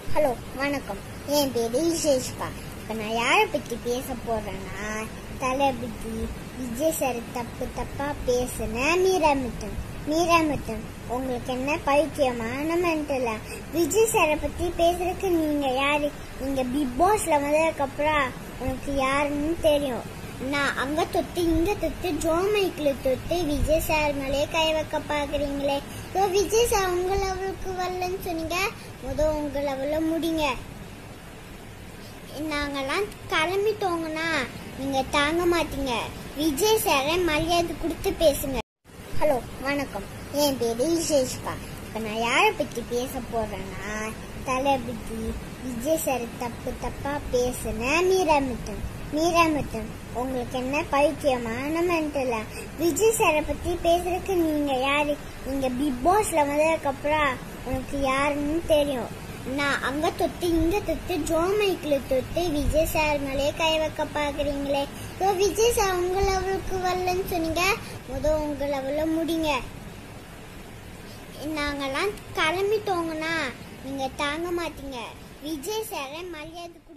hello வணக்கம் என் பேரு இசேஷ்கா இப்போ நான் யாரை பற்றி பேச போறேன்னா தளபதி விஜய் சார் தப்பு தப்பா பேசுன மீராமிட்டன் மீராமிட்டன் உங்களுக்கு என்ன பைத்தியமான மென்டலா விஜய் சாரை பத்தி பேசுறதுக்கு நீங்க யாரு நீங்க பிக் பாஸ்ல வந்ததுக்கு அப்புறம் உனக்கு யாருன்னு தெரியும் நான் அங்க தொட்டு இங்க தொட்டு ஜோ மைக்ல தொட்டு விஜய் சார் மேலே கை வைக்க பாக்குறீங்களே இப்போ விஜய் சார் உங்க லெவலுக்கு வரலன்னு சொன்னீங்க முத உங்க லெவல்ல முடிங்க நாங்கெல்லாம் கிளம்பிட்டோங்கன்னா நீங்க தாங்க மாட்டீங்க விஜய் சாரை மரியாதை கொடுத்து பேசுங்க ஹலோ வணக்கம் என் பேரு இசேஷ்கா இப்போ நான் யாரை பற்றி பேச போறேன்னா தளபதி விஜய் சார் தப்பு தப்பா பேசுன மீராமிட்டன் மீராமிட்டன் உங்களுக்கு என்ன பைத்தியமான மென்டலா விஜய் சாரை பத்தி பேசுறதுக்கு நீங்க யாரு நீங்க பிக் பாஸ்ல வந்ததுக்கு அப்புறம் உனக்கு யாருன்னு தெரியும் நான் அங்க தொட்டு இங்க தொட்டு ஜோ மைக்ல தொட்டு விஜய் சார் மேலே கை வைக்க பாக்குறீங்களே இப்போ விஜய் சார் உங்க லெவலுக்கு வரலன்னு சொன்னீங்க முத உங்க லெவல்ல முடிங்க நாங்கெல்லாம் கிளம்பிட்டோங்கன்னா நீங்க தாங்க மாட்டீங்க விஜய் சாரை மரியாதை